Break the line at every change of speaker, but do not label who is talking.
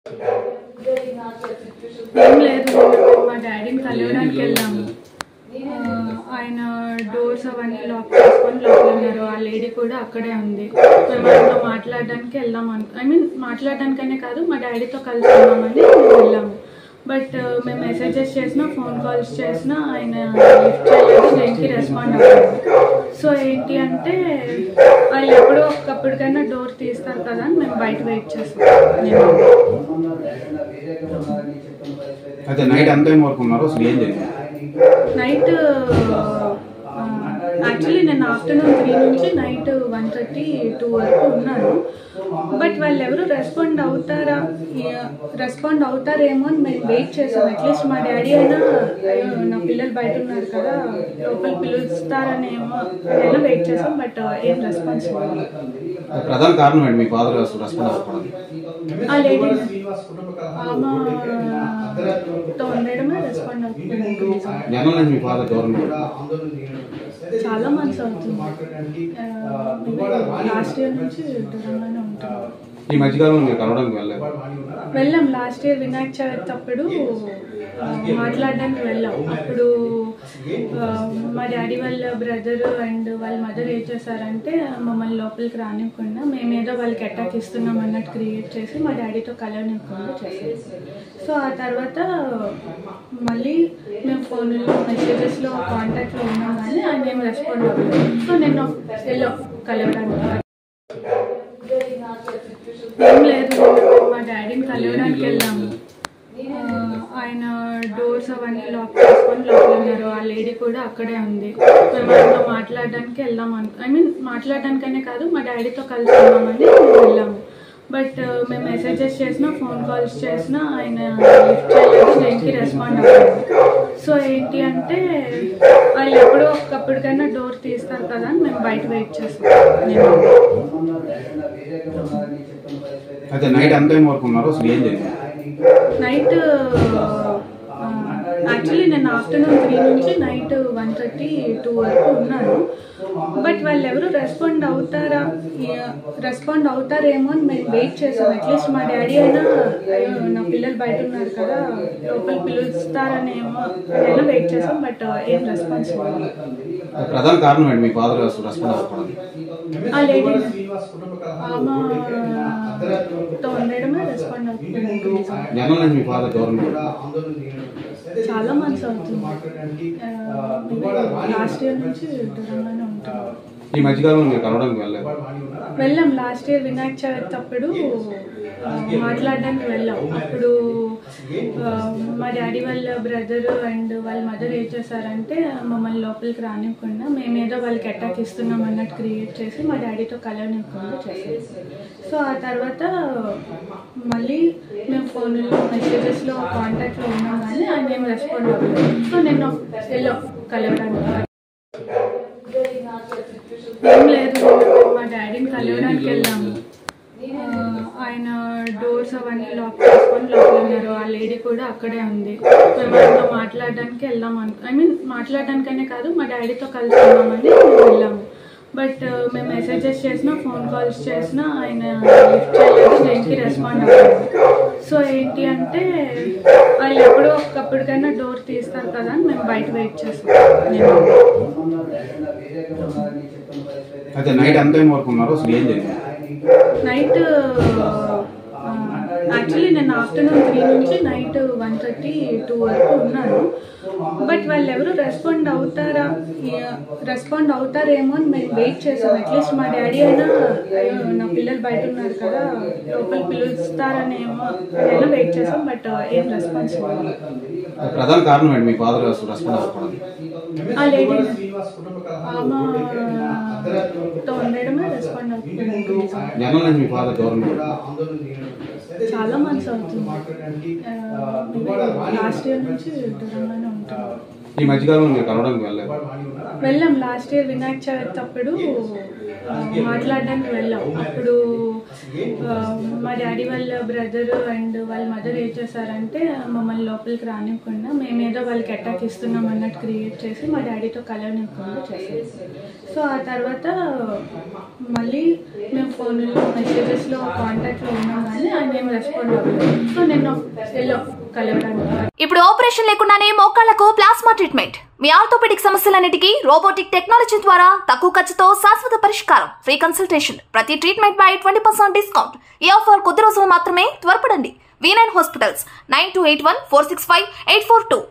ఏం లేదు మా డాడీని కలవడానికి వెళ్ళాము ఆ, ఆయన డోర్స్ అవన్నీ లాక్ చేసుకొని లోపల ఉన్నారు ఆ లేడీ కూడా అక్కడే ఉంది మేము ఆయనతో మాట్లాడడానికి వెళ్దాం అను ఐ మీన్ మాట్లాడడానికనే కాదు మా డాడీతో కలిసి ఉన్నామని మేము వెళ్ళాము బట్ మేము మెసేజెస్ చేసినా ఫోన్ కాల్స్ చేసినా ఆయన లిఫ్ట్ చేయలేదు దేనికి రెస్పాండ్ అవ్వలేదు సో ఏంటి అంటే వాళ్ళు ఎప్పుడో ఒకప్పటికైనా డోర్ తీస్తారు కదా అని మేము బయట వెయిట్ చేస్తాం నేను
అయితే నైట్ ఎంత టైం వరకు ఉన్నారు అసలు ఏం జరిగింది
నైట్ యాక్చువల్లీ నేను ఆఫ్టర్నూన్ త్రీ నుంచి నైట్ వన్ థర్టీ టూ వరకు ఉన్నాను బట్ వాళ్ళు ఎవరు రెస్పాండ్ అవుతారా రెస్పాండ్ అవుతారేమో అని మేము వెయిట్ చేసాం అట్లీస్ట్ మా డాడీ అయినా "అయ్యో, నా పిల్లలు బయట ఉన్నారు కదా లోపల పిలుస్తారనేమో అయినా వెయిట్ చేసాం బట్ ఏం రెస్పాన్స్ లేదు
ప్రధాన కారణం ఏంటి మీ ఫాదర్ అసలు రెస్పాండ్ అవ్వకూడదు
ఆ లేడీ ఆమెతో ఉండడమే రెస్పాండ్ అవుతుంది
జనరల్ నుంచి మీ ఫాదర్ గవర్నమెంట్
చాలా మంత్స్ అవుతుంది లాస్ట్ ఇయర్ నుంచి దూరంగానే ఉంటున్నాం
ఈ మధ్యకాలంలో మీరు కలవడానికి వెళ్ళలేదు
వెళ్ళాం లాస్ట్ ఇయర్ వినాయక చవితి అప్పుడు ఆ, మాట్లాడడానికి వెళ్ళాం అప్పుడు ఆ, మా డాడీ వాళ్ళ బ్రదర్ అండ్ వాళ్ళ మదర్ ఏం చేశారంటే మమ్మల్ని లోపలికి రానివ్వకుండా మేమేదో వాళ్ళకి అటాక్ ఇస్తున్నాం అన్నట్టు క్రియేట్ చేసి మా డాడీతో కలవనివ్వకుండా చేశారు సో ఆ తర్వాత మళ్ళీ మేము ఫోన్లో మెసేజెస్లో కాంటాక్ట్లో ఉన్నాం కానీ ఆయన ఏం రెస్పాండ్ అవ్వలేదు సో నేను వెళ్ళాం కలవడానికి ఏం లేదు మా డాడీని కలవడానికి వెళ్ళాము ఆ, ఆయన డోర్స్ అవన్నీ లాక్ చేసుకొని లోపల ఉన్నారు ఆ లేడీ కూడా అక్కడే ఉంది మేము ఆయనతో మాట్లాడడానికి వెళ్దాం అను ఐ మీన్ మాట్లాడడానికనే కాదు మా డాడీతో కలిసి ఉన్నామని మేము వెళ్ళాము బట్ మేము మెసేజెస్ చేసినా ఫోన్ కాల్స్ చేసినా ఆయన లిఫ్ట్ చేయలేదు దేనికి రెస్పాండ్ అవ్వలేదు సో ఏంటి అంటే వాళ్ళు ఎప్పుడో ఒకప్పటికైనా డోర్ తీస్తారు కదా అని మేము బయట వెయిట్ చేస్తాం నేను
అయితే నైట్ ఎంత టైం వరకు ఉన్నారు అసలు ఏం జరిగింది
నైట్ యాక్చువల్లీ నేను ఆఫ్టర్నూన్ త్రీ నుంచి నైట్ వన్ థర్టీ టూ వరకు ఉన్నాను బట్ వాళ్ళు ఎవరు రెస్పాండ్ అవుతారా రెస్పాండ్ అవుతారేమో అని మేము వెయిట్ చేసాం అట్లీస్ట్ మా డాడీ అయినా "అయ్యో, నా పిల్లలు బయట ఉన్నారు కదా లోపల పిలుస్తారనేమో అయినా వెయిట్ చేసాం బట్ ఏం రెస్పాన్స్ లేదు
ప్రధాన కారణం ఏంటి మీ ఫాదర్ అసలు రెస్పాండ్ అవ్వకూడదు
ఆ లేడీ ఆమెతో ఉండడమే రెస్పాండ్ అవుతుంది
జనరల్ నుంచి మీ ఫాదర్ గవర్నమెంట్
చాలా మంత్స్ అవుతుంది లాస్ట్ ఇయర్ నుంచి దూరంగానే ఉంటున్నాం
ఈ మధ్యకాలంలో మీరు కలవడానికి వెళ్ళలేదు
వెళ్ళాం లాస్ట్ ఇయర్ వినాయక చవితి అప్పుడు ఆ, మాట్లాడడానికి వెళ్ళాం అప్పుడు ఆ, మా డాడీ వాళ్ళ బ్రదర్ అండ్ వాళ్ళ మదర్ ఏం చేశారంటే మమ్మల్ని లోపలికి రానివ్వకుండా మేమేదో వాళ్ళకి అటాక్ ఇస్తున్నాం అన్నట్టు క్రియేట్ చేసి మా డాడీతో కలవనివ్వకుండా చేశారు సో ఆ తర్వాత మళ్ళీ మేము ఫోన్లో మెసేజెస్లో కాంటాక్ట్లో ఉన్నాం కానీ ఆయన ఏం రెస్పాండ్ అవ్వలేదు సో నేను వెళ్ళాం కలవడానికి ఏం లేదు మా డాడీని కలవడానికి వెళ్ళాము ఆ, ఆయన డోర్స్ అవన్నీ లాక్ చేసుకొని లోపల ఉన్నారు ఆ లేడీ కూడా అక్కడే ఉంది మేము ఆయనతో మాట్లాడడానికి వెళ్దాం అను ఐ మీన్ మాట్లాడడానికనే కాదు మా డాడీతో కలిసి ఉన్నామని మేము వెళ్ళాము బట్ మేము మెసేజెస్ చేసినా ఫోన్ కాల్స్ చేసినా ఆయన లిఫ్ట్ చేయలేదు దేనికి రెస్పాండ్ అవ్వలేదు సో ఏంటి అంటే వాళ్ళు ఎప్పుడో ఒకప్పటికైనా డోర్ తీస్తారు కదా అని మేము బయట వెయిట్ చేస్తాం నేను
అయితే నైట్ ఎంత టైం వరకు ఉన్నారు అసలు ఏం జరిగింది
నైట్ యాక్చువల్లీ నేను ఆఫ్టర్నూన్ త్రీ నుంచి నైట్ వన్ థర్టీ టూ వరకు ఉన్నాను బట్ వాళ్ళు ఎవరు రెస్పాండ్ అవుతారా రెస్పాండ్ అవుతారేమో అని మేము వెయిట్ చేసాం అట్లీస్ట్ మా డాడీ అయినా "అయ్యో, నా పిల్లలు బయట ఉన్నారు కదా లోపల పిలుస్తారనేమో అయినా వెయిట్ చేసాం బట్ ఏం రెస్పాన్స్ లేదు
ప్రధాన కారణం ఏంటి మీ ఫాదర్ అసలు రెస్పాండ్ అవ్వకూడదు
ఆ లేడీ ఆమెతో ఉండడమే రెస్పాండ్ అవుతుంది
జనరల్ నుంచి మీ ఫాదర్ గవర్నమెంట్
చాలా మంత్స్ అవుతుంది లాస్ట్ ఇయర్ నుంచి దూరంగానే ఉంటున్నాం
ఈ మధ్యకాలంలో మీరు కలవడానికి వెళ్ళలేదు
వెళ్ళాం లాస్ట్ ఇయర్ వినాయక చవితి అప్పుడు ఆ, మాట్లాడడానికి వెళ్ళాం అప్పుడు ఆ, మా డాడీ వాళ్ళ బ్రదర్ అండ్ వాళ్ళ మదర్ ఏం చేశారంటే మమ్మల్ని లోపలికి రానివ్వకుండా మేమేదో వాళ్ళకి అటాక్ ఇస్తున్నాం అన్నట్టు క్రియేట్ చేసి మా డాడీతో కలవనివ్వకుండా చేశారు సో ఆ తర్వాత మళ్ళీ మేము ఫోన్లో మెసేజెస్లో కాంటాక్ట్లో ఉన్నాం కానీ ఆయన ఏం రెస్పాండ్ అవ్వలేదు సో నేను వెళ్ళాం కలవడానికి
ఇప్పుడు ఆపరేషన్ లేకుండానే మోకాళ్లకు ప్లాస్మా ట్రీట్మెంట్ మీ ఆర్థోపెడిక్ సమస్యలన్నిటికీ రోబోటిక్ టెక్నాలజీ ద్వారా తక్కువ ఖర్చుతో శాశ్వత పరిష్కారం ఫ్రీ కన్సల్టేషన్ ప్రతి ట్రీట్మెంట్ పై ట్వంటీ పర్సెంట్ డిస్కౌంట్ ఈ ఆఫర్ కొద్ది రోజులు మాత్రమే త్వరపడండి V nine hospitals nine two eight one four six five eight four two